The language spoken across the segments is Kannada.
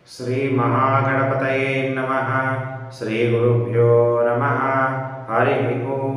ಶ್ರೀ ಮಹಾಗಣಪತಯೇ ನಮಃ ಶ್ರೀ ಗುರುಭ್ಯೋ ನಮಃ ಹರಿ ಓಂ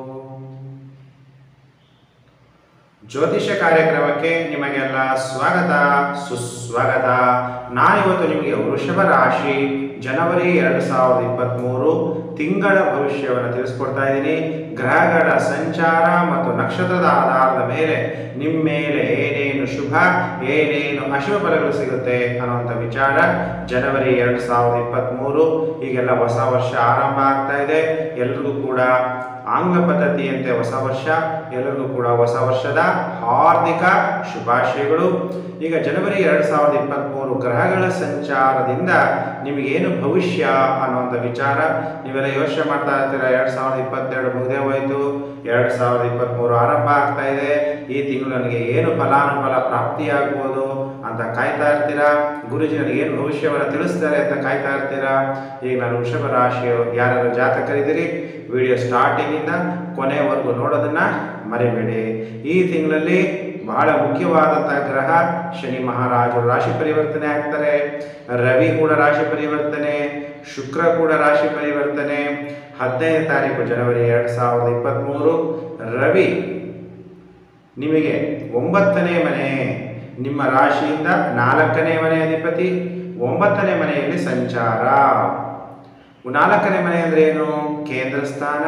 ಜ್ಯೋತಿಷ ಕಾರ್ಯಕ್ರಮಕ್ಕೆ ನಿಮಗೆಲ್ಲ ಸ್ವಾಗತ ಸುಸ್ವಾಗತ ನಾನಿವತ್ತು ನಿಮಗೆ ವೃಷಭ ರಾಶಿ ಜನವರಿ ಎರಡು ಸಾವಿರದ ಇಪ್ಪತ್ತ್ಮೂರು ತಿಂಗಳ ಭವಿಷ್ಯವನ್ನು ತಿಳಿಸ್ಕೊಡ್ತಾ ಇದ್ದೀನಿ ಗ್ರಹಗಳ ಸಂಚಾರ ಮತ್ತು ನಕ್ಷತ್ರದ ಆಧಾರದ ಮೇಲೆ ನಿಮ್ಮ ಮೇಲೆ ಏನೇನು ಶುಭ ಏನೇನು ಅಶುಭ ಫಲಗಳು ಸಿಗುತ್ತೆ ಅನ್ನುವಂಥ ವಿಚಾರ ಜನವರಿ ಎರಡು ಸಾವಿರದ ಇಪ್ಪತ್ತ್ಮೂರು ಈಗೆಲ್ಲ ಹೊಸ ವರ್ಷ ಆರಂಭ ಆಗ್ತಾ ಇದೆ ಎಲ್ರಿಗೂ ಕೂಡ ಆಂಗ್ಲ ಪದ್ಧತಿಯಂತೆ ಹೊಸ ವರ್ಷ ಎಲ್ಲರಿಗೂ ಕೂಡ ಹೊಸ ವರ್ಷದ ಹಾರ್ದಿಕ ಶುಭಾಶಯಗಳು ಈಗ ಜನವರಿ ಎರಡು ಸಾವಿರದ ಇಪ್ಪತ್ತ್ಮೂರು ಗ್ರಹಗಳ ಸಂಚಾರದಿಂದ ನಿಮಗೇನು ಭವಿಷ್ಯ ಅನ್ನುವಂಥ ವಿಚಾರ ನೀವೆಲ್ಲ ಯೋಚನೆ ಮಾಡ್ತಾ ಇರ್ತೀರ ಎರಡು ಸಾವಿರದ ಇಪ್ಪತ್ತೆರಡು ಮುಗಿದೇ ಹೋಯಿತು ಎರಡು ಸಾವಿರದ ಇಪ್ಪತ್ತ್ಮೂರು ಆರಂಭ ಆಗ್ತಾ ಇದೆ ಈ ತಿಂಗಳು ನನಗೆ ಏನು ಫಲಾನುಫಲ ಪ್ರಾಪ್ತಿಯಾಗ್ಬೋದು ಅಂತ ಕಾಯ್ತಾ ಇರ್ತೀರಾ ಗುರುಜಿ ನನಗೆ ಏನು ಭವಿಷ್ಯವನ್ನು ತಿಳಿಸ್ತಾರೆ ಅಂತ ಕಾಯ್ತಾ ಇರ್ತೀರಾ ಈಗ ನಾನು ವೃಷಭ ರಾಶಿಯು ಯಾರ್ಯಾರು ಜಾತಕರಿದ್ದೀರಿ ವಿಡಿಯೋ ಸ್ಟಾರ್ಟಿಂಗಿಂದ ಕೊನೆವರೆಗೂ ನೋಡೋದನ್ನ ಮರಿಬೇಡಿ ಈ ತಿಂಗಳಲ್ಲಿ ಬಹಳ ಮುಖ್ಯವಾದಂಥ ಗ್ರಹ ಶನಿ ಮಹಾರಾಜರು ರಾಶಿ ಪರಿವರ್ತನೆ ಆಗ್ತಾರೆ ರವಿ ಕೂಡ ರಾಶಿ ಪರಿವರ್ತನೆ ಶುಕ್ರ ಕೂಡ ರಾಶಿ ಪರಿವರ್ತನೆ ಹದಿನೈದು ತಾರೀಕು ಜನವರಿ ಎರಡು ಸಾವಿರದ ಇಪ್ಪತ್ತ್ಮೂರು ರವಿ ನಿಮಗೆ ಒಂಬತ್ತನೇ ಮನೆ ನಿಮ್ಮ ರಾಶಿಯಿಂದ ನಾಲ್ಕನೇ ಮನೆ ಅಧಿಪತಿ ಒಂಬತ್ತನೇ ಮನೆಯಲ್ಲಿ ಸಂಚಾರ ನಾಲ್ಕನೇ ಮನೆ ಅಂದ್ರೆ ಏನು ಕೇಂದ್ರ ಸ್ಥಾನ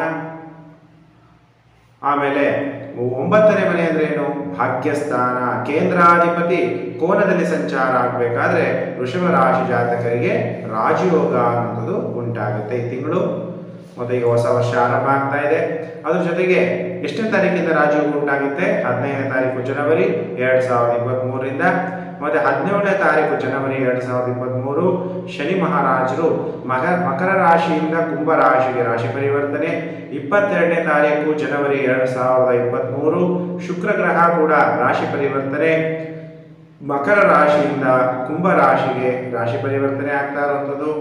ಆಮೇಲೆ ಒಂಬತ್ತನೇ ಮನೆ ಅಂದ್ರೆ ಏನು ಭಾಗ್ಯಸ್ಥಾನ ಕೇಂದ್ರಾಧಿಪತಿ ಕೋನದಲ್ಲಿ ಸಂಚಾರ ಆಗಬೇಕಾದ್ರೆ ವೃಷಭ ರಾಶಿ ಜಾತಕರಿಗೆ ರಾಜಯೋಗ ಅನ್ನೋದು ಉಂಟಾಗುತ್ತೆ ಈ ತಿಂಗಳು ಮತ್ತೆ ಈಗ ಹೊಸ ವರ್ಷ ಆರಂಭ ಆಗ್ತಾ ಇದೆ ಅದ್ರ ಜೊತೆಗೆ ಎಷ್ಟನೇ ತಾರೀಕಿಂದ ರಾಜಯೋಗ ಉಂಟಾಗುತ್ತೆ ಹದಿನೈದನೇ ತಾರೀಕು ಜನವರಿ ಎರಡು ಸಾವಿರದ ಇಪ್ಪತ್ತ್ಮೂರರಿಂದ ಮತ್ತೆ ಹದಿನೇಳನೇ ತಾರೀಕು ಜನವರಿ ಎರಡು ಸಾವಿರದ ಇಪ್ಪತ್ತ್ಮೂರು ಶನಿ ಮಹಾರಾಜರು ಮಕ ಮಕರ ರಾಶಿಯಿಂದ ಕುಂಭ ರಾಶಿಗೆ ರಾಶಿ ಪರಿವರ್ತನೆ ಇಪ್ಪತ್ತೆರಡನೇ ತಾರೀಕು ಜನವರಿ ಎರಡು ಸಾವಿರದ ಇಪ್ಪತ್ತ್ಮೂರು ಶುಕ್ರ ಗ್ರಹ ಕೂಡ ರಾಶಿ ಪರಿವರ್ತನೆ ಮಕರ ರಾಶಿಯಿಂದ ಕುಂಭ ರಾಶಿಗೆ ರಾಶಿ ಪರಿವರ್ತನೆ ಆಗ್ತಾ ಇರುವಂಥದ್ದು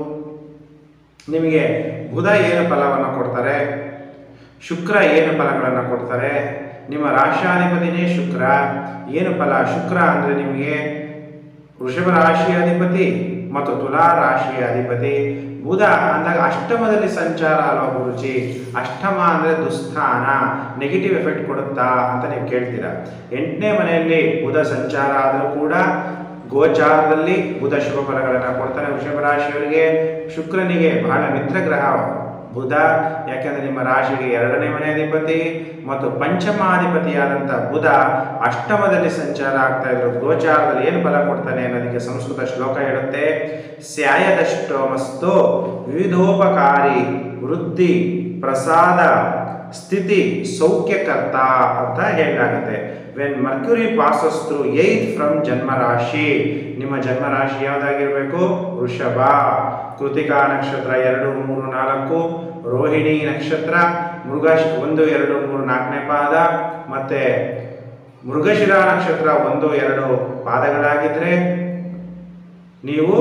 ನಿಮಗೆ ಬುಧ ಏನು ಫಲವನ್ನು ಕೊಡ್ತಾರೆ ಶುಕ್ರ ಏನು ಫಲಗಳನ್ನು ಕೊಡ್ತಾರೆ ನಿಮ್ಮ ರಾಶಾಧಿಪತಿನೇ ಶುಕ್ರ ಏನು ಫಲ ಶುಕ್ರ ಅಂದರೆ ನಿಮಗೆ ವೃಷಭ ರಾಶಿಯ ಅಧಿಪತಿ ಮತ್ತು ತುಲಾ ರಾಶಿಯ ಅಧಿಪತಿ ಬುಧ ಅಂದಾಗ ಅಷ್ಟಮದಲ್ಲಿ ಸಂಚಾರ ಅಲ್ವಾ ಗುರುಜಿ ಅಷ್ಟಮ ಅಂದರೆ ದುಸ್ಥಾನ ನೆಗೆಟಿವ್ ಎಫೆಕ್ಟ್ ಕೊಡುತ್ತಾ ಅಂತ ನೀವು ಕೇಳ್ತೀರಾ ಎಂಟನೇ ಮನೆಯಲ್ಲಿ ಬುಧ ಸಂಚಾರ ಆದರೂ ಕೂಡ ಗೋಚಾರದಲ್ಲಿ ಬುಧ ಶುಭ ಫಲಗಳನ್ನು ಕೊಡ್ತಾನೆ ವೃಷಭ ರಾಶಿಯವರಿಗೆ ಶುಕ್ರನಿಗೆ ಬಹಳ ಮಿತ್ರ ಗ್ರಹ ಬುಧ ಯಾಕೆಂದ್ರೆ ನಿಮ್ಮ ರಾಶಿಗೆ ಎರಡನೇ ಮನೆ ಅಧಿಪತಿ ಮತ್ತು ಪಂಚಮಾಧಿಪತಿಯಾದಂಥ ಬುಧ ಅಷ್ಟಮದಲ್ಲಿ ಸಂಚಾರ ಆಗ್ತಾ ಇದ್ರು ಗೋಚಾರದಲ್ಲಿ ಏನು ಫಲ ಕೊಡ್ತಾನೆ ಅನ್ನೋದಕ್ಕೆ ಸಂಸ್ಕೃತ ಶ್ಲೋಕ ಹೇಳುತ್ತೆ ಸ್ಯಾಯದಷ್ಟೋಮಸ್ತು ವಿವಿಧೋಪಕಾರಿ ವೃದ್ಧಿ ಪ್ರಸಾದ ಸ್ಥಿತಿ ಸೌಖ್ಯಕರ್ತ ಅಂತ ಹೇಳಲಾಗುತ್ತೆ when Mercury passes through eighth from ಜನ್ಮ ರಾಶಿ ನಿಮ್ಮ ಜನ್ಮ ರಾಶಿ ಯಾವುದಾಗಿರಬೇಕು ವೃಷಭ ಕೃತಿಕಾ ನಕ್ಷತ್ರ ಎರಡು ಮೂರು ನಾಲ್ಕು ರೋಹಿಣಿ ನಕ್ಷತ್ರ ಮೃಗಶ್ ಒಂದು ಎರಡು ಮೂರು ನಾಲ್ಕನೇ ಪಾದ ಮತ್ತೆ ಮೃಗಶಿರ ನಕ್ಷತ್ರ ಒಂದು ಎರಡು ಪಾದಗಳಾಗಿದ್ರೆ ನೀವು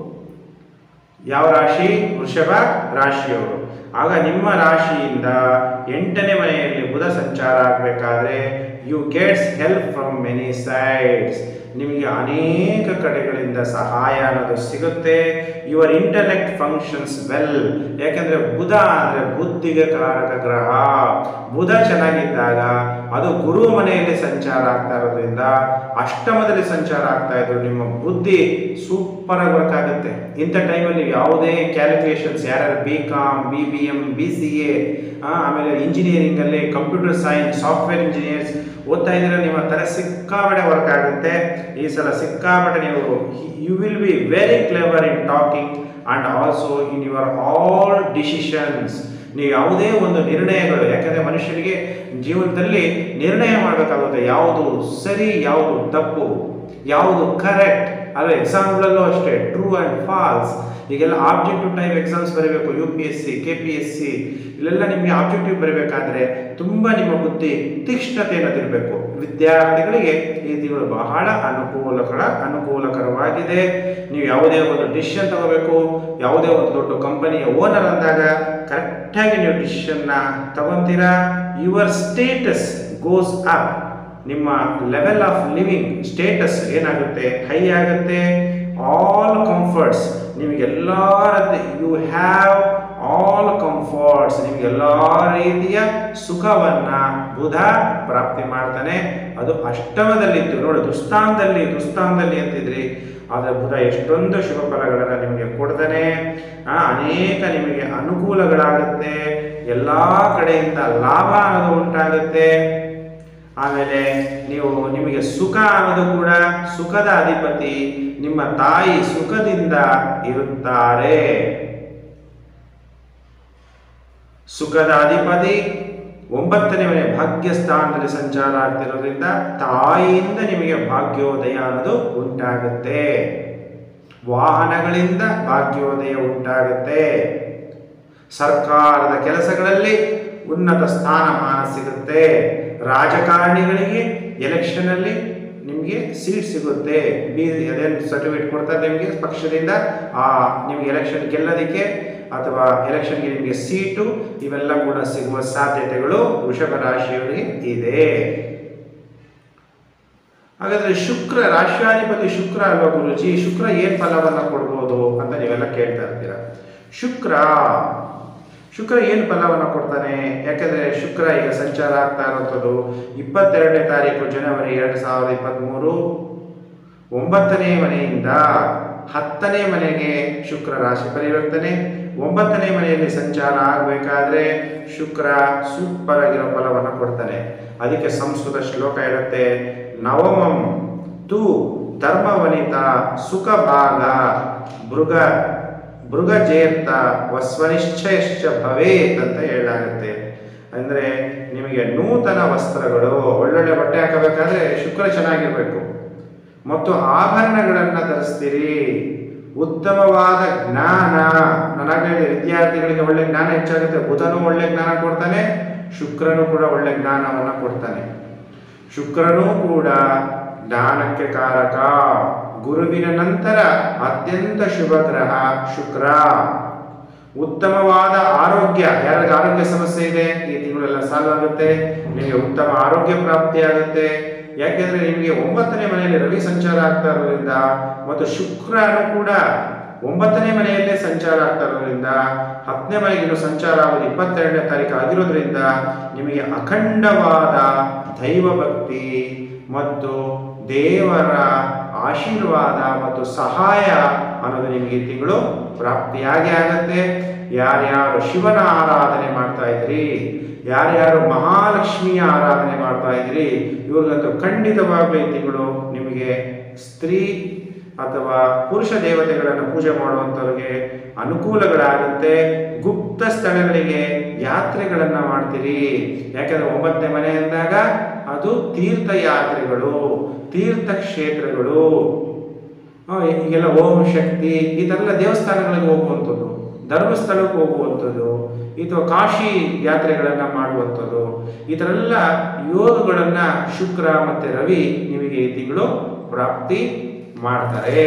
ಯಾವ ರಾಶಿ ವೃಷಭ ರಾಶಿಯವರು ಆಗ ನಿಮ್ಮ ರಾಶಿಯಿಂದ ಎಂಟನೇ ಮನೆಯಲ್ಲಿ ಬುಧ ಸಂಚಾರ ಆಗಬೇಕಾದ್ರೆ you gets help from many sides ನಿಮಗೆ ಅನೇಕ ಕಡೆಗಳಿಂದ ಸಹಾಯ ಅನ್ನೋದು ಸಿಗುತ್ತೆ ಯುವರ್ ಇಂಟಲೆಕ್ಟ್ ಫಂಕ್ಷನ್ಸ್ ವೆಲ್ ಯಾಕೆಂದರೆ ಬುಧ ಅಂದರೆ ಬುದ್ಧಿಗೆ ಕಾರಕ ಗ್ರಹ ಬುಧ ಚೆನ್ನಾಗಿದ್ದಾಗ ಅದು ಗುರು ಮನೆಯಲ್ಲಿ ಸಂಚಾರ ಆಗ್ತಾ ಇರೋದ್ರಿಂದ ಅಷ್ಟಮದಲ್ಲಿ ಸಂಚಾರ ಆಗ್ತಾ ಇದ್ರು ನಿಮ್ಮ ಬುದ್ಧಿ ಸೂಪರ್ ಆಗಿ ವರ್ಕ್ ಆಗುತ್ತೆ ಇಂಥ ಟೈಮಲ್ಲಿ ನೀವು ಯಾವುದೇ ಕ್ಯಾಲ್ಕುಲೇಷನ್ಸ್ ಯಾರ್ಯಾರು B Com B B M B C A ಆಮೇಲೆ ಇಂಜಿನಿಯರಿಂಗಲ್ಲಿ ಕಂಪ್ಯೂಟರ್ ಸೈನ್ಸ್ ಸಾಫ್ಟ್ವೇರ್ ಇಂಜಿನಿಯರ್ಸ್ ಓದ್ತಾ ಇದ್ದೀರ ನಿಮ್ಮ ತಲೆ ಸಿಕ್ಕಾಪಟ್ಟೆ ವರ್ಕ್ ಆಗುತ್ತೆ ಈ ಸಲ ಸಿಕ್ಕಾಪಟ್ಟೆ ನೀವು you will be very clever in talking and also in your all decisions ನೀವು ಯಾವುದೇ ಒಂದು ನಿರ್ಣಯಗಳು ಯಾಕಂದರೆ ಮನುಷ್ಯನಿಗೆ ಜೀವನದಲ್ಲಿ ನಿರ್ಣಯ ಮಾಡಬೇಕಾಗುತ್ತೆ ಯಾವುದು ಸರಿ ಯಾವುದು ತಪ್ಪು ಯಾವುದು ಕರೆಕ್ಟ್ ಅಲ್ವಾ ಎಕ್ಸಾಮ್ಗಳಲ್ಲೂ ಅಷ್ಟೇ ಟ್ರೂ ಆ್ಯಂಡ್ ಫಾಲ್ಸ್ ಈಗೆಲ್ಲ ಆಬ್ಜೆಕ್ಟಿವ್ ಟೈಪ್ ಎಕ್ಸಾಮ್ಸ್ ಬರೀಬೇಕು U P S C K P S C ಇಲ್ಲೆಲ್ಲ ನಿಮಗೆ ಆಬ್ಜೆಕ್ಟಿವ್ ಬರೀಬೇಕಾದ್ರೆ ತುಂಬ ನಿಮ್ಮ ಬುದ್ಧಿ ತೀಕ್ಷ್ಣತೆ ಅನ್ನೋದಿರಬೇಕು ವಿದ್ಯಾರ್ಥಿಗಳಿಗೆ ಈ ತಿಂಗಳು ಬಹಳ ಅನುಕೂಲಕರ ಅನುಕೂಲಕರವಾಗಿದೆ ನೀವು ಯಾವುದೇ ಒಂದು ಡಿಸಿಷನ್ ತಗೋಬೇಕು ಯಾವುದೇ ಒಂದು ದೊಡ್ಡ ಕಂಪನಿಯ ಓನರ್ ಅಂದಾಗ ಕರೆಕ್ಟಾಗಿ ನೀವು ಡಿಸಿಷನ್ನ ತಗೊಂತೀರಾ ಯುವರ್ ಸ್ಟೇಟಸ್ ಗೋಸ್ ಅಪ್ ನಿಮ್ಮ ಲೆವೆಲ್ ಆಫ್ ಲಿವಿಂಗ್ ಸ್ಟೇಟಸ್ ಏನಾಗುತ್ತೆ ಹೈ ಆಗುತ್ತೆ ಆಲ್ ಕಂಫರ್ಟ್ ಕಂಫರ್ಟ್ಸ್ ನಿಮಗೆಲ್ಲ ಯು ಹ್ಯಾವ್ ಆಲ್ ಕಂಫರ್ಟ್ಸ್ ನಿಮಗೆಲ್ಲ ರೀತಿಯ ಸುಖವನ್ನ ಬುಧ ಪ್ರಾಪ್ತಿ ಮಾಡ್ತಾನೆ ಅದು ಅಷ್ಟಮದಲ್ಲಿತ್ತು ನೋಡಿ ದುಸ್ಥಾನದಲ್ಲಿ ದುಸ್ಥಾನದಲ್ಲಿ ಅಂತಿದ್ರಿ ಆದರೆ ಬುಧ ಎಷ್ಟೊಂದು ಶುಭ ಫಲಗಳನ್ನು ನಿಮಗೆ ಕೊಡ್ತಾನೆ ಆ, ಅನೇಕ ನಿಮಗೆ ಅನುಕೂಲಗಳಾಗುತ್ತೆ ಎಲ್ಲ ಕಡೆಯಿಂದ ಲಾಭ ಅನ್ನೋದು ಉಂಟಾಗುತ್ತೆ ಆಮೇಲೆ ನೀವು ನಿಮಗೆ ಸುಖ ಅನ್ನೋದು ಕೂಡ ಸುಖದ ಅಧಿಪತಿ ನಿಮ್ಮ ತಾಯಿ ಸುಖದಿಂದ ಇರುತ್ತಾರೆ ಸುಖದ ಅಧಿಪತಿ ಒಂಬತ್ತನೇ ಮನೆ ಭಾಗ್ಯ ಸ್ಥಾನದಲ್ಲಿ ಸಂಚಾರ ಆಗ್ತಿರೋದ್ರಿಂದ ತಾಯಿಯಿಂದ ನಿಮಗೆ ಭಾಗ್ಯೋದಯ ಅನ್ನೋದು ಉಂಟಾಗುತ್ತೆ ವಾಹನಗಳಿಂದ ಭಾಗ್ಯೋದಯ ಉಂಟಾಗುತ್ತೆ ಸರ್ಕಾರದ ಕೆಲಸಗಳಲ್ಲಿ ಉನ್ನತ ಸ್ಥಾನಮಾನ ಸಿಗುತ್ತೆ ರಾಜಕಾರಣಿಗಳಿಗೆ ಎಲೆಕ್ಷನ್ ಅಲ್ಲಿ ನಿಮಗೆ ಸೀಟ್ ಸಿಗುತ್ತೆ ಬಿ ಅದೇನು ಸರ್ಟಿಫಿಕೇಟ್ ಕೊಡ್ತಾರೆ ನಿಮಗೆ ಪಕ್ಷದಿಂದ ಆ ನಿಮಗೆ ಎಲೆಕ್ಷನ್ ಗೆಲ್ಲೋದಕ್ಕೆ ಅಥವಾ ಎಲೆಕ್ಷನ್ಗೆ ನಿಮಗೆ ಸೀಟು ಇವೆಲ್ಲ ಕೂಡ ಸಿಗುವ ಸಾಧ್ಯತೆಗಳು ವೃಷಭ ರಾಶಿಯವರಿಗೆ ಇದೆ ಹಾಗಾದ್ರೆ ಶುಕ್ರ ರಾಶಿಯಾಧಿಪತಿ ಶುಕ್ರ ಅಲ್ವಾ ಗುರುಜಿ ಶುಕ್ರ ಏನ್ ಫಲವನ್ನ ಕೊಡ್ಬೋದು ಅಂತ ನೀವೆಲ್ಲ ಕೇಳ್ತಾ ಇರ್ತೀರಾ ಶುಕ್ರ ಶುಕ್ರ ಏನು ಫಲವನ್ನ ಕೊಡ್ತಾನೆ ಯಾಕಂದ್ರೆ ಶುಕ್ರ ಈಗ ಸಂಚಾರ ಆಗ್ತಾ ಇರುವಂಥದ್ದು ಇಪ್ಪತ್ತೆರಡನೇ ತಾರೀಕು ಜನವರಿ ಎರಡು ಸಾವಿರದ ಇಪ್ಪತ್ತ್ಮೂರು ಒಂಬತ್ತನೇ ಮನೆಯಿಂದ ಹತ್ತನೇ ಮನೆಗೆ ಶುಕ್ರ ರಾಶಿ ಪರಿವರ್ತನೆ ಒಂಬತ್ತನೇ ಮನೆಯಲ್ಲಿ ಸಂಚಾರ ಆಗಬೇಕಾದ್ರೆ ಶುಕ್ರ ಸೂಪರ್ ಆಗಿರೋ ಫಲವನ್ನು ಕೊಡ್ತಾನೆ ಅದಕ್ಕೆ ಸಂಸ್ಕೃತ ಶ್ಲೋಕ ಇರುತ್ತೆ ನವಮಂ ತು ಧರ್ಮವನಿತ ಸುಖ ಭಾಗ ಮೃಗ ಮೃಗಜೇರ್ತ ವಸ್ವನಿಶ್ಚಯಶ್ಚ ಭವೇತ್ ಅಂತ ಹೇಳಲಾಗುತ್ತೆ ಅಂದ್ರೆ ನಿಮಗೆ ನೂತನ ವಸ್ತ್ರಗಳು ಒಳ್ಳೊಳ್ಳೆ ಬಟ್ಟೆ ಹಾಕಬೇಕಾದ್ರೆ ಶುಕ್ರ ಚೆನ್ನಾಗಿರ್ಬೇಕು ಮತ್ತು ಆಭರಣಗಳನ್ನು ಧರಿಸ್ತೀರಿ ಉತ್ತಮವಾದ ಜ್ಞಾನ ನನಗೆ ವಿದ್ಯಾರ್ಥಿಗಳಿಗೆ ಒಳ್ಳೆ ಜ್ಞಾನ ಹೆಚ್ಚಾಗುತ್ತೆ ಬುಧನು ಒಳ್ಳೆ ಜ್ಞಾನ ಕೊಡ್ತಾನೆ ಶುಕ್ರನು ಕೂಡ ಒಳ್ಳೆ ಜ್ಞಾನವನ್ನು ಕೊಡ್ತಾನೆ ಶುಕ್ರನೂ ಕೂಡ ಜ್ಞಾನಕ್ಕೆ ಕಾರಕ ಗುರುವಿನ ನಂತರ ಅತ್ಯಂತ ಶುಭ ಗ್ರಹ ಶುಕ್ರ ಉತ್ತಮವಾದ ಆರೋಗ್ಯ ಯಾರಿಗೆ ಆರೋಗ್ಯ ಸಮಸ್ಯೆ ಇದೆ ಈ ತಿಂಗಳೆಲ್ಲ ಸಾಲ್ವ್ ಆಗುತ್ತೆ ನಿಮಗೆ ಉತ್ತಮ ಆರೋಗ್ಯ ಪ್ರಾಪ್ತಿಯಾಗುತ್ತೆ ಯಾಕೆಂದ್ರೆ ನಿಮಗೆ ಒಂಬತ್ತನೇ ಮನೆಯಲ್ಲಿ ರವಿ ಸಂಚಾರ ಆಗ್ತಾ ಇರೋದ್ರಿಂದ ಮತ್ತು ಶುಕ್ರನು ಕೂಡ ಒಂಬತ್ತನೇ ಮನೆಯಲ್ಲೇ ಸಂಚಾರ ಆಗ್ತಾ ಇರೋದ್ರಿಂದ ಹತ್ತನೇ ಮನೆಗೆ ಇನ್ನು ಸಂಚಾರ ಆಗೋದು ಇಪ್ಪತ್ತೆರಡನೇ ತಾರೀಕು ಆಗಿರೋದ್ರಿಂದ ನಿಮಗೆ ಅಖಂಡವಾದ ದೈವ ಭಕ್ತಿ ಮತ್ತು ದೇವರ ಆಶೀರ್ವಾದ ಮತ್ತು ಸಹಾಯ ಅನ್ನೋದು ನಿಮಗೆ ಈ ತಿಂಗಳು ಪ್ರಾಪ್ತಿಯಾಗಿ ಆಗತ್ತೆ ಯಾರ್ಯಾರು ಶಿವನ ಆರಾಧನೆ ಮಾಡ್ತಾ ಇದ್ರಿ ಯಾರ್ಯಾರು ಮಹಾಲಕ್ಷ್ಮಿಯ ಆರಾಧನೆ ಮಾಡ್ತಾ ಇದ್ರಿ ಇವ್ರಿಗಂತೂ ಖಂಡಿತವಾಗ್ಲೂ ಈ ತಿಂಗಳು ನಿಮಗೆ ಸ್ತ್ರೀ ಅಥವಾ ಪುರುಷ ದೇವತೆಗಳನ್ನು ಪೂಜೆ ಮಾಡುವಂಥವ್ರಿಗೆ ಅನುಕೂಲಗಳಾಗುತ್ತೆ ಗುಪ್ತ ಸ್ಥಳಗಳಿಗೆ ಯಾತ್ರೆಗಳನ್ನು ಮಾಡ್ತೀರಿ ಯಾಕಂದ್ರೆ ಒಂಬತ್ತನೇ ಮನೆ ಅಂದಾಗ ಅದು ತೀರ್ಥಯಾತ್ರೆಗಳು ತೀರ್ಥಕ್ಷೇತ್ರಗಳು ಆ, ಈಗೆಲ್ಲ ಓಂ ಶಕ್ತಿ ಈ ಥರ ದೇವಸ್ಥಾನಗಳಿಗೆ ಹೋಗುವಂಥದ್ದು ಧರ್ಮಸ್ಥಳಕ್ಕೆ ಹೋಗುವಂಥದ್ದು ಅಥವಾ ಕಾಶಿ ಯಾತ್ರೆಗಳನ್ನು ಮಾಡುವಂಥದ್ದು ಈ ಥರ ಎಲ್ಲ ಯೋಗಗಳನ್ನು ಶುಕ್ರ ಮತ್ತು ರವಿ ನಿಮಗೆ ಈ ತಿಂಗಳು ಪ್ರಾಪ್ತಿ ಮಾಡ್ತಾರೆ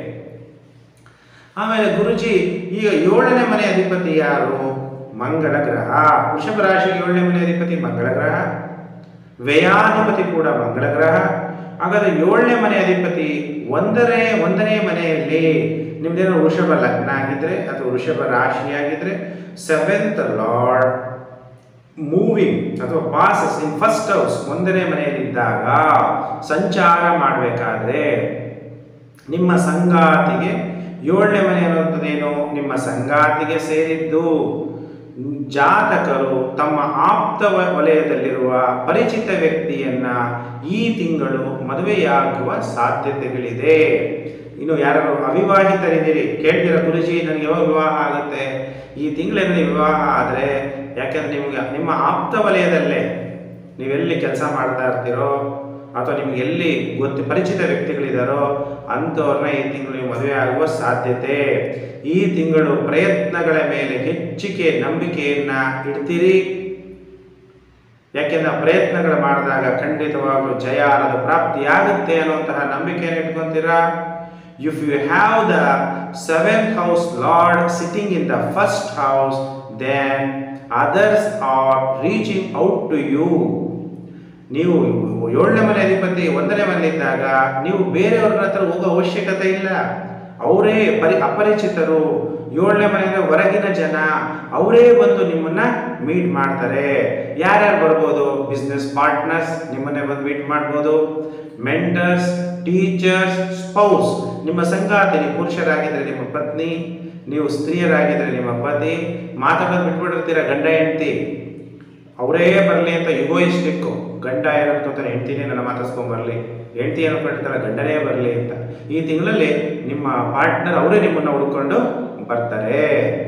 ಆಮೇಲೆ ಗುರುಜಿ ಈಗ ಏಳನೇ ಮನೆ ಅಧಿಪತಿ ಯಾರು ಮಂಗಳ ಗ್ರಹ ವೃಷಭ ರಾಶಿಗೆ ಏಳನೇ ಮನೆ ಅಧಿಪತಿ ಮಂಗಳ ಗ್ರಹ ವ್ಯಯಾಧಿಪತಿ ಕೂಡ ಮಂಗಳ ಗ್ರಹ ಹಾಗಾದ್ರೆ ಏಳನೇ ಮನೆ ಅಧಿಪತಿ ಒಂದನೇ ಒಂದನೇ ಮನೆಯಲ್ಲಿ ನಿಮ್ದೇನೋ ವೃಷಭ ಲಗ್ನ ಆಗಿದ್ರೆ ಅಥವಾ ವೃಷಭ ರಾಶಿ ಆಗಿದ್ರೆ ಸೆವೆಂತ್ ಲಾರ್ಡ್ ಮೂವಿಂಗ್ ಅಥವಾ ಪಾಸಸ್ ಇನ್ ಫಸ್ಟ್ ಹೌಸ್ ಒಂದನೇ ಮನೆಯಲ್ಲಿದ್ದಾಗ ಸಂಚಾರ ಮಾಡಬೇಕಾದ್ರೆ ನಿಮ್ಮ ಸಂಗಾತಿಗೆ ಏಳನೇ ಮನೆ ಅನ್ನುವಂಥದ್ದೇನು ನಿಮ್ಮ ಸಂಗಾತಿಗೆ ಸೇರಿದ್ದು ಜಾತಕರು ತಮ್ಮ ಆಪ್ತ ವ- ವಲಯದಲ್ಲಿರುವ ಪರಿಚಿತ ವ್ಯಕ್ತಿಯನ್ನ ಈ ತಿಂಗಳು ಮದುವೆಯಾಗುವ ಸಾಧ್ಯತೆಗಳಿದೆ ಇನ್ನು ಯಾರು ಅವಿವಾಹಿತರಿದ್ದೀರಿ ಕೇಳ್ತೀರ ಗುರುಜಿ ನನಗೆ ಯಾವಾಗ ವಿವಾಹ ಆಗುತ್ತೆ ಈ ತಿಂಗಳಲ್ಲಿ ವಿವಾಹ ಆದರೆ ಯಾಕೆಂದ್ರೆ ನಿಮಗೆ ನಿಮ್ಮ ಆಪ್ತ ವಲಯದಲ್ಲೇ ನೀವೆಲ್ಲಿ ಕೆಲಸ ಮಾಡ್ತಾ ಇರ್ತೀರೋ ಅಥವಾ ನಿಮ್ಗೆ ಎಲ್ಲಿ ಗೊತ್ತು ಪರಿಚಿತ ವ್ಯಕ್ತಿಗಳಿದಾರೋ ಅಂಥವ್ರನ್ನ ಈ ತಿಂಗಳು ನೀವು ಮದುವೆ ಆಗುವ ಸಾಧ್ಯತೆ ಈ ತಿಂಗಳು ಪ್ರಯತ್ನಗಳ ಮೇಲೆ ಹೆಚ್ಚಿಗೆ ನಂಬಿಕೆಯನ್ನ ಇಡ್ತೀರಿ ಯಾಕೆಂದ್ರೆ ಆ ಪ್ರಯತ್ನಗಳು ಮಾಡಿದಾಗ ಖಂಡಿತವಾಗ್ಲೂ ಜಯ ಅನ್ನೋದು ಪ್ರಾಪ್ತಿಯಾಗುತ್ತೆ ಅನ್ನುವಂತಹ ನಂಬಿಕೆಯನ್ನು ಇಟ್ಕೊಂತೀರಾ if you have the seventh house lord sitting in the first house then others are reaching out to you ನೀವು ಏಳನೇ ಮನೆ ಅಧಿಪತಿ ಒಂದನೇ ಮನೆಯಲ್ಲಿದ್ದಾಗ ನೀವು ಬೇರೆಯವ್ರ ಹತ್ರ ಹೋಗೋ ಅವಶ್ಯಕತೆ ಇಲ್ಲ ಅವರೇ ಪರಿ ಅಪರಿಚಿತರು ಏಳನೇ ಮನೆಯಿಂದ ಹೊರಗಿನ ಜನ ಅವರೇ ಬಂದು ನಿಮ್ಮನ್ನ ಮೀಟ್ ಮಾಡ್ತಾರೆ ಯಾರ್ಯಾರು ಬರ್ಬೋದು ಬಿಸ್ನೆಸ್ ಪಾರ್ಟ್ನರ್ಸ್ ನಿಮ್ಮನ್ನೇ ಬಂದು ಮೀಟ್ ಮಾಡ್ಬೋದು ಮೆಂಟರ್ಸ್ ಟೀಚರ್ಸ್ ಸ್ಪೌಸ್ ನಿಮ್ಮ ಸಂಗಾತಿ ನೀವು ಪುರುಷರಾಗಿದ್ದರೆ ನಿಮ್ಮ ಪತ್ನಿ ನೀವು ಸ್ತ್ರೀಯರಾಗಿದ್ದರೆ ನಿಮ್ಮ ಪತಿ ಮಾತಾಡೋದು ಬಿಟ್ಬಿಟ್ಟಿರ್ತೀರ ಗಂಡ ಹೆಂಡತಿ ಅವರೇ ಬರಲಿ ಅಂತ ಯುಗೋಯಿಸ್ಟಿಕ್ಕು ಗಂಡ ಏನು ಅನ್ಕೋತಾರೆ ಹೆಂಡ್ತಿನೇ ನನ್ನ ಮಾತಾಡ್ಸ್ಕೊಂಡ್ ಬರಲಿ ಹೆಂಡತಿ ಏನು ಅನ್ಕೊಂಡಿರ್ತಾರೆ ಗಂಡನೇ ಬರಲಿ ಅಂತ ಈ ತಿಂಗಳಲ್ಲಿ ನಿಮ್ಮ ಪಾರ್ಟ್ನರ್ ಅವರೇ ನಿಮ್ಮನ್ನು ಹುಡ್ಕೊಂಡು ಬರ್ತಾರೆ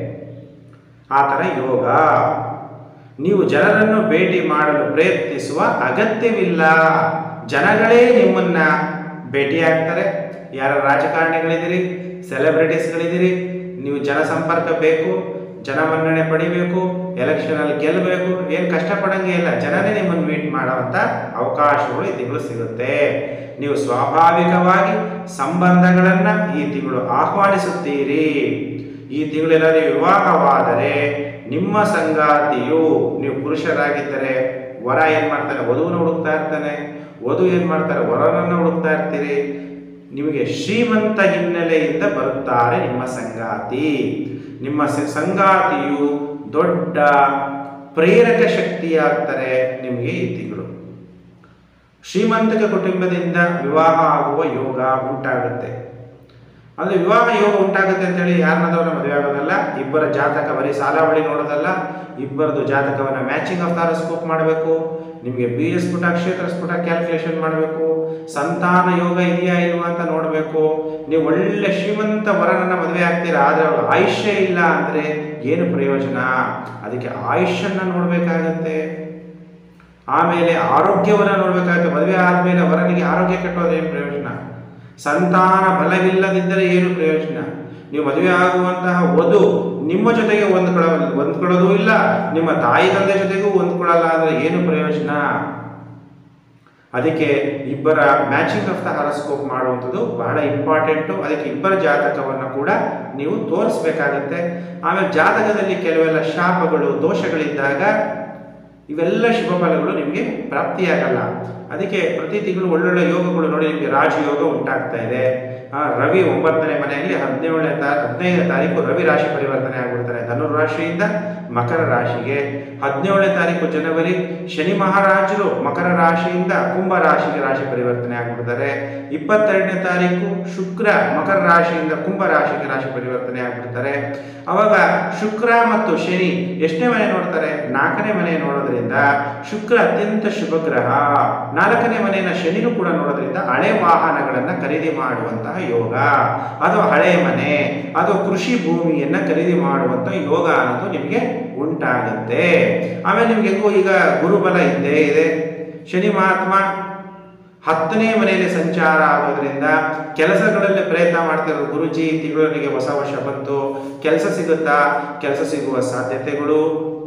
ಆ ಥರ ಯೋಗ ನೀವು ಜನರನ್ನು ಭೇಟಿ ಮಾಡಲು ಪ್ರಯತ್ನಿಸುವ ಅಗತ್ಯವಿಲ್ಲ ಜನಗಳೇ ನಿಮ್ಮನ್ನ ಭೇಟಿಯಾಗ್ತಾರೆ ಯಾರ ರಾಜಕಾರಣಿಗಳಿದ್ದೀರಿ ಸೆಲೆಬ್ರಿಟೀಸ್ಗಳಿದ್ದೀರಿ ನೀವು ಜನಸಂಪರ್ಕ ಬೇಕು ಜನಮನ್ನಣೆ ಪಡಿಬೇಕು ಎಲೆಕ್ಷನಲ್ಲಿ ಗೆಲ್ಲಬೇಕು ಏನು ಕಷ್ಟಪಡಂಗೆ ಇಲ್ಲ ಜನನೇ ನಿಮ್ಮನ್ನು ಮೀಟ್ ಮಾಡೋವಂಥ ಅವಕಾಶಗಳು ಈ ತಿಂಗಳು ಸಿಗುತ್ತೆ ನೀವು ಸ್ವಾಭಾವಿಕವಾಗಿ ಸಂಬಂಧಗಳನ್ನು ಈ ತಿಂಗಳು ಆಹ್ವಾನಿಸುತ್ತೀರಿ ಈ ತಿಂಗಳು ಏನಾದರೂ ವಿವಾಹವಾದರೆ ನಿಮ್ಮ ಸಂಗಾತಿಯು ನೀವು ಪುರುಷರಾಗಿದ್ದರೆ ವರ ಏನು ಮಾಡ್ತಾನೆ ವಧುವನ್ನು ಹುಡುಕ್ತಾ ಇರ್ತಾನೆ ವಧು ಏನು ಮಾಡ್ತಾರೆ ವರನನ್ನು ಹುಡುಕ್ತಾ ಇರ್ತೀರಿ ನಿಮಗೆ ಶ್ರೀಮಂತ ಹಿನ್ನೆಲೆಯಿಂದ ಬರುತ್ತಾರೆ ನಿಮ್ಮ ಸಂಗಾತಿ ನಿಮ್ಮ ಸ- ಸಂಗಾತಿಯು ದೊಡ್ಡ ಪ್ರೇರಕ ಶಕ್ತಿಯಾಗ್ತಾರೆ ನಿಮಗೆ ಈ ತಿಂಗಳು ಶ್ರೀಮಂತಿಕ ಕುಟುಂಬದಿಂದ ವಿವಾಹ ಆಗುವ ಯೋಗ ಉಂಟಾಗುತ್ತೆ ಅಂದ್ರೆ ವಿವಾಹ ಯೋಗ ಉಂಟಾಗುತ್ತೆ ಅಂತೇಳಿ ಯಾರನ್ನಾದವ್ರನ್ನ ಮದುವೆ ಆಗೋದಲ್ಲ ಇಬ್ಬರ ಜಾತಕ ಬರೀ ಸಾಲಾವಳಿ ನೋಡೋದಲ್ಲ ಇಬ್ಬರದು ಜಾತಕವನ್ನ ಮ್ಯಾಚಿಂಗ್ ಆಫ್ ತಾರಸ್ಕೋಪ್ ಮಾಡಬೇಕು ನಿಮಗೆ ಬೀಜ ಸ್ಫುಟ ಕ್ಷೇತ್ರ ಸ್ಫುಟ ಕ್ಯಾಲ್ಕುಲೇಷನ್ ಮಾಡಬೇಕು ಸಂತಾನ ಯೋಗ ಇದೆಯಾ ಇಲ್ವಾ ಅಂತ ನೋಡಬೇಕು ನೀವು ಒಳ್ಳೆ ಶ್ರೀಮಂತ ವರನನ್ನ ಮದುವೆ ಆಗ್ತೀರಾ ಆದರೆ ಅವ್ರ ಆಯುಷ್ಯ ಇಲ್ಲ ಅಂದರೆ ಏನು ಪ್ರಯೋಜನ ಅದಕ್ಕೆ ಆಯುಷ್ಯನ್ನ ನೋಡಬೇಕಾಗತ್ತೆ ಆಮೇಲೆ ಆರೋಗ್ಯವನ್ನು ನೋಡಬೇಕಾಗುತ್ತೆ ಮದುವೆ ಆದಮೇಲೆ ವರನಿಗೆ ಆರೋಗ್ಯ ಕೆಟ್ಟೋದ್ರೆ ಏನು ಪ್ರಯೋಜನ ಸಂತಾನ ಬಲವಿಲ್ಲದಿದ್ದರೆ ಏನು ಪ್ರಯೋಜನ ನೀವು ಮದುವೆ ಆಗುವಂತಹ ವಧು ನಿಮ್ಮ ಜೊತೆಗೆ ಹೊಂದ್ಕೊಳ್ಳೋ ಹೊಂದ್ಕೊಳ್ಳೋದು ಇಲ್ಲ ನಿಮ್ಮ ತಾಯಿ ತಂದೆ ಜೊತೆಗೂ ಹೊಂದ್ಕೊಳ್ಳಲ್ಲ ಅಂದರೆ ಏನು ಪ್ರಯೋಜನ ಅದಕ್ಕೆ ಇಬ್ಬರ ಮ್ಯಾಚಿಂಗ್ ಆಫ್ ದ ಹಾರಸ್ಕೋಪ್ ಮಾಡುವಂಥದ್ದು ಬಹಳ ಇಂಪಾರ್ಟೆಂಟು ಅದಕ್ಕೆ ಇಬ್ಬರ ಜಾತಕವನ್ನು ಕೂಡ ನೀವು ತೋರಿಸ್ಬೇಕಾಗತ್ತೆ ಆಮೇಲೆ ಜಾತಕದಲ್ಲಿ ಕೆಲವೆಲ್ಲ ಶಾಪಗಳು ದೋಷಗಳಿದ್ದಾಗ ಇವೆಲ್ಲ ಶುಭ ಫಲಗಳು ನಿಮಗೆ ಪ್ರಾಪ್ತಿಯಾಗಲ್ಲ ಅದಕ್ಕೆ ಪ್ರತಿ ತಿಂಗಳು ಒಳ್ಳೊಳ್ಳೆ ಯೋಗಗಳು ನೋಡಿ ನಿಮಗೆ ರಾಜಯೋಗ ಉಂಟಾಗ್ತಾ ಇದೆ ಆ, ರವಿ ಒಂಬತ್ತನೇ ಮನೆಯಲ್ಲಿ ಹದಿನೇಳನೇ ತಾ ಹದಿನೈದನೇ ತಾರೀಕು ರವಿ ರಾಶಿ ಪರಿವರ್ತನೆ ಆಗಿಬಿಡ್ತಾರೆ ಧನುರ್ ರಾಶಿಯಿಂದ ಮಕರ ರಾಶಿಗೆ ಹದಿನೇಳನೇ ತಾರೀಕು ಜನವರಿ ಶನಿ ಮಹಾರಾಜರು ಮಕರ ರಾಶಿಯಿಂದ ಕುಂಭ ರಾಶಿಗೆ ರಾಶಿ ಪರಿವರ್ತನೆ ಆಗಿಬಿಡ್ತಾರೆ ಇಪ್ಪತ್ತೆರಡನೇ ತಾರೀಕು ಶುಕ್ರ ಮಕರ ರಾಶಿಯಿಂದ ಕುಂಭ ರಾಶಿಗೆ ರಾಶಿ ಪರಿವರ್ತನೆ ಆಗಿಬಿಡ್ತಾರೆ ಅವಾಗ ಶುಕ್ರ ಮತ್ತು ಶನಿ ಎಷ್ಟನೇ ಮನೆ ನೋಡ್ತಾರೆ ನಾಲ್ಕನೇ ಮನೆ ನೋಡೋದ್ರಿಂದ ಶುಕ್ರ ಅತ್ಯಂತ ಶುಭ ಗ್ರಹ ನಾಲ್ಕನೇ ಮನೆಯನ್ನ ಶನಿನೂ ಕೂಡ ನೋಡೋದ್ರಿಂದ ಹಳೆ ವಾಹನಗಳನ್ನು ಖರೀದಿ ಮಾಡುವಂತಹ ಯೋಗ ಅಥವಾ ಹಳೆ ಮನೆ ಅಥವಾ ಕೃಷಿ ಭೂಮಿಯನ್ನ ಖರೀದಿ ಮಾಡುವಂತಹ ಯೋಗ ಅನ್ನೋದು ನಿಮಗೆ ಉಂಟಾಗುತ್ತೆ ಆಮೇಲೆ ನಿಮ್ಗೆ ಹೆಂಗೋ ಈಗ ಗುರುಬಲ ಇದ್ದೇ ಇದೆ ಶನಿ ಮಹಾತ್ಮ ಹತ್ತನೇ ಮನೆಯಲ್ಲಿ ಸಂಚಾರ ಆಗೋದ್ರಿಂದ ಕೆಲಸಗಳಲ್ಲಿ ಪ್ರಯತ್ನ ಮಾಡ್ತಿರೋ ಗುರುಜಿ ಈ ತಿಂಗಳು ನನಗೆ ಹೊಸ ವರ್ಷ ಬಂತು ಕೆಲಸ ಸಿಗುತ್ತಾ ಕೆಲಸ ಸಿಗುವ ಸಾಧ್ಯತೆಗಳು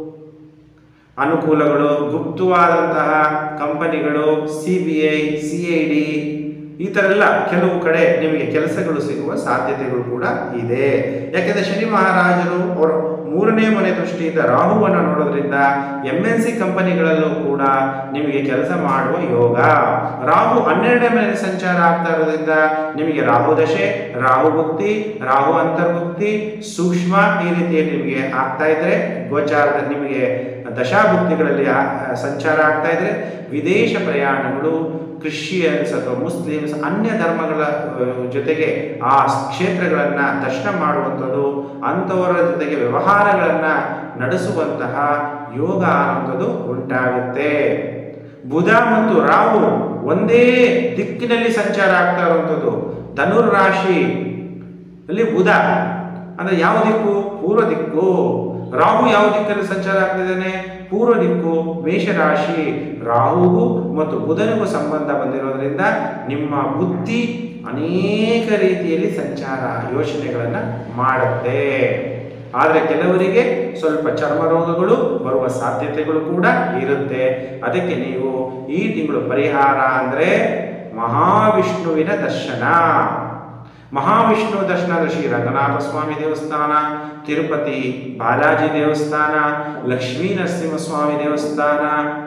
ಅನುಕೂಲಗಳು ಗುಪ್ತವಾದಂತಹ ಕಂಪನಿಗಳು C B I C I D ಈ ಥರ ಎಲ್ಲ ಕೆಲವು ಕಡೆ ನಿಮಗೆ ಕೆಲಸಗಳು ಸಿಗುವ ಸಾಧ್ಯತೆಗಳು ಕೂಡ ಇದೆ ಯಾಕೆಂದ್ರೆ ಶನಿ ಮಹಾರಾಜರು ಅವರ ಮೂರನೇ ಮನೆ ದೃಷ್ಟಿಯಿಂದ ರಾಹುವನ್ನು ನೋಡೋದ್ರಿಂದ ಎಂ ಎನ್ ಸಿ ಕಂಪನಿಗಳಲ್ಲೂ ಕೂಡ ನಿಮಗೆ ಕೆಲಸ ಮಾಡುವ ಯೋಗ ರಾಹು ಹನ್ನೆರಡನೇ ಮನೆ ಸಂಚಾರ ಆಗ್ತಾ ಇರೋದ್ರಿಂದ ನಿಮಗೆ ರಾಹು ದಶೆ ರಾಹು ಭುಕ್ತಿ ರಾಹು ಅಂತರ್ಭುಕ್ತಿ ಸೂಕ್ಷ್ಮ ಈ ರೀತಿಯಲ್ಲಿ ನಿಮಗೆ ಆಗ್ತಾ ಇದ್ರೆ ಗೋಚಾರದ ನಿಮಗೆ ದಶಾಭುಕ್ತಿಗಳಲ್ಲಿ ಆ- ಸಂಚಾರ ಆಗ್ತಾ ಇದ್ರೆ ವಿದೇಶ ಪ್ರಯಾಣಗಳು ಕ್ರಿಶ್ಚಿಯನ್ಸ್ ಅಥವಾ ಮುಸ್ಲಿಮ್ಸ್ ಅನ್ಯ ಧರ್ಮಗಳ ಆ, ಜೊತೆಗೆ ಆ ಕ್ಷೇತ್ರಗಳನ್ನು ದರ್ಶನ ಮಾಡುವಂಥದ್ದು ಅಂಥವರ ಜೊತೆಗೆ ವ್ಯವಹಾರಗಳನ್ನು ನಡೆಸುವಂತಹ ಯೋಗ ಅನ್ನುವಂಥದ್ದು ಉಂಟಾಗುತ್ತೆ ಬುಧ ಮತ್ತು ರಾಹು ಒಂದೇ ದಿಕ್ಕಿನಲ್ಲಿ ಸಂಚಾರ ಆಗ್ತಾ ಇರುವಂಥದ್ದು ಧನುರ್ ರಾಶಿ ಅಲ್ಲಿ ಬುಧ ಅಂದ್ರೆ ಯಾವ ದಿಕ್ಕು ಪೂರ್ವ ದಿಕ್ಕು ರಾಹು ಯಾವ ದಿಕ್ಕಲ್ಲಿ ಸಂಚಾರ ಆಗ್ತಿದ್ದಾನೆ ಪೂರ್ವ ದಿಕ್ಕು ಮೇಷರಾಶಿ ರಾಹುಗೂ ಮತ್ತು ಬುಧನಿಗೂ ಸಂಬಂಧ ಬಂದಿರೋದ್ರಿಂದ ನಿಮ್ಮ ಬುದ್ಧಿ ಅನೇಕ ರೀತಿಯಲ್ಲಿ ಸಂಚಾರ ಯೋಚನೆಗಳನ್ನು ಮಾಡುತ್ತೆ ಆದರೆ ಕೆಲವರಿಗೆ ಸ್ವಲ್ಪ ಚರ್ಮ ರೋಗಗಳು ಬರುವ ಸಾಧ್ಯತೆಗಳು ಕೂಡ ಇರುತ್ತೆ ಅದಕ್ಕೆ ನೀವು ಈ ತಿಂಗಳು ಪರಿಹಾರ ಅಂದರೆ ಮಹಾವಿಷ್ಣುವಿನ ದರ್ಶನ ಮಹಾವಿಷ್ಣು ದರ್ಶನ ಅಂದ್ರೆ ಶ್ರೀ ರಂಗನಾಥ ಸ್ವಾಮಿ ದೇವಸ್ಥಾನ ತಿರುಪತಿ ಬಾಲಾಜಿ ದೇವಸ್ಥಾನ ಲಕ್ಷ್ಮೀ ನರಸಿಂಹಸ್ವಾಮಿ ದೇವಸ್ಥಾನ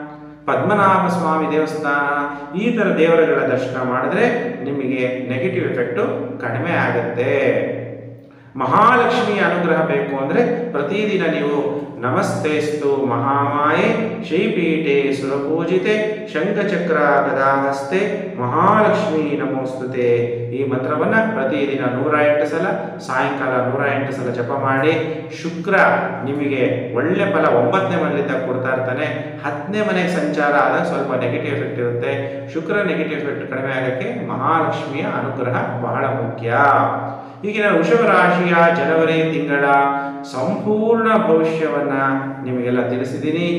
ಪದ್ಮನಾಭ ಸ್ವಾಮಿ ದೇವಸ್ಥಾನ ಈ ಥರ ದೇವರುಗಳ ದರ್ಶನ ಮಾಡಿದ್ರೆ ನಿಮಗೆ ನೆಗೆಟಿವ್ ಎಫೆಕ್ಟು ಕಡಿಮೆ ಆಗುತ್ತೆ ಮಹಾಲಕ್ಷ್ಮಿಯ ಅನುಗ್ರಹ ಬೇಕು ಅಂದರೆ ಪ್ರತಿದಿನ ನೀವು ನಮಸ್ತೇಸ್ತು ಮಹಾಮಾಯೆ ಶ್ರೀಪೀಠೆ ಸುರಪೂಜಿತೆ ಶಂಖಚಕ್ರ ಗದಾಹಸ್ತೆ ಮಹಾಲಕ್ಷ್ಮಿ ನಮೋಸ್ತುತೆ ಈ ಮಂತ್ರವನ್ನು ಪ್ರತಿದಿನ ನೂರ ಎಂಟು ಸಲ ಸಾಯಂಕಾಲ ನೂರ ಎಂಟು ಸಲ ಜಪ ಮಾಡಿ ಶುಕ್ರ ನಿಮಗೆ ಒಳ್ಳೆ ಫಲ ಒಂಬತ್ತನೇ ಮನೆಯಿಂದ ಕೊಡ್ತಾ ಇರ್ತಾನೆ ಹತ್ತನೇ ಮನೆಗೆ ಸಂಚಾರ ಆದಾಗ ಸ್ವಲ್ಪ ನೆಗೆಟಿವ್ ಎಫೆಕ್ಟ್ ಇರುತ್ತೆ ಶುಕ್ರ ನೆಗೆಟಿವ್ ಎಫೆಕ್ಟ್ ಕಡಿಮೆ ಆಗೋಕ್ಕೆ ಮಹಾಲಕ್ಷ್ಮಿಯ ಅನುಗ್ರಹ ಬಹಳ ಮುಖ್ಯ ಈಗಿನ ವೃಷಭ ರಾಶಿಯ ಜನವರಿ ತಿಂಗಳ ಸಂಪೂರ್ಣ ಭವಿಷ್ಯವನ್ನ ನಿಮಗೆಲ್ಲ ತಿಳಿಸಿದ್ದೀನಿ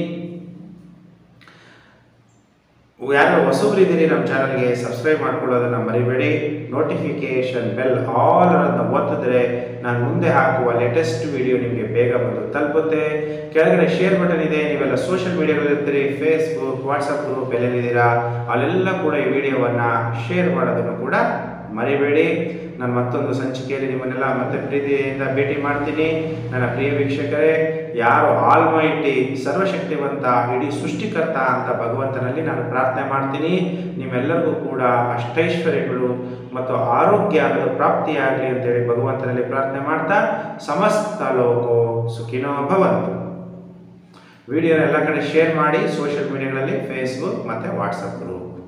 ಯಾರು ಹೊಸಬ್ರಿದ್ದೀರಿ ನಮ್ಮ ಚಾನಲ್ಗೆ ಸಬ್ಸ್ಕ್ರೈಬ್ ಮಾಡ್ಕೊಳ್ಳೋದನ್ನ ಮರಿಬೇಡಿ ನೋಟಿಫಿಕೇಶನ್ ಬೆಲ್ ಆಲ್ ಅನ್ನು ಒತ್ತಿದ್ರೆ ನಾನು ಮುಂದೆ ಹಾಕುವ ಲೇಟೆಸ್ಟ್ ವಿಡಿಯೋ ನಿಮಗೆ ಬೇಗ ಬಂದು ತಲುಪುತ್ತೆ ಕೆಳಗಡೆ ಶೇರ್ ಬಟನ್ ಇದೆ ನೀವೆಲ್ಲ ಸೋಷಿಯಲ್ ಮೀಡಿಯಾಗಳಿರ್ತೀರಿ ಫೇಸ್ಬುಕ್ ವಾಟ್ಸಪ್ ಗ್ರೂಪ್ ಎಲ್ಲೆಲ್ಲಿದ್ದೀರಾ ಅಲ್ಲೆಲ್ಲ ಕೂಡ ಈ ವಿಡಿಯೋವನ್ನು ಶೇರ್ ಮಾಡೋದನ್ನು ಕೂಡ ಮರಿಬೇಡಿ ನಾನು ಮತ್ತೊಂದು ಸಂಚಿಕೆಯಲ್ಲಿ ನಿಮ್ಮನ್ನೆಲ್ಲ ಮತ್ತೆ ಪ್ರೀತಿಯಿಂದ ಭೇಟಿ ಮಾಡ್ತೀನಿ ನನ್ನ ಪ್ರಿಯ ವೀಕ್ಷಕರೇ ಯಾರು ಆಲ್ಮೈಟಿ ಸರ್ವಶಕ್ತಿವಂತ ಇಡೀ ಸೃಷ್ಟಿಕರ್ತ ಅಂತ ಭಗವಂತನಲ್ಲಿ ನಾನು ಪ್ರಾರ್ಥನೆ ಮಾಡ್ತೀನಿ ನಿಮ್ಮೆಲ್ಲರಿಗೂ ಕೂಡ ಅಷ್ಟೈಶ್ವರ್ಯಗಳು ಮತ್ತು ಆರೋಗ್ಯ ಅನ್ನೋದು ಪ್ರಾಪ್ತಿಯಾಗಲಿ ಅಂತೇಳಿ ಭಗವಂತನಲ್ಲಿ ಪ್ರಾರ್ಥನೆ ಮಾಡ್ತಾ ಸಮಸ್ತ ಲೋಕೋ ಸುಖಿನೋ ಭವಂತು ವಿಡಿಯೋನ ಎಲ್ಲ ಕಡೆ ಶೇರ್ ಮಾಡಿ ಸೋಷಿಯಲ್ ಮೀಡಿಯಾಗಳಲ್ಲಿ ಫೇಸ್ಬುಕ್ ಮತ್ತು ವಾಟ್ಸಪ್ ಗ್ರೂಪ್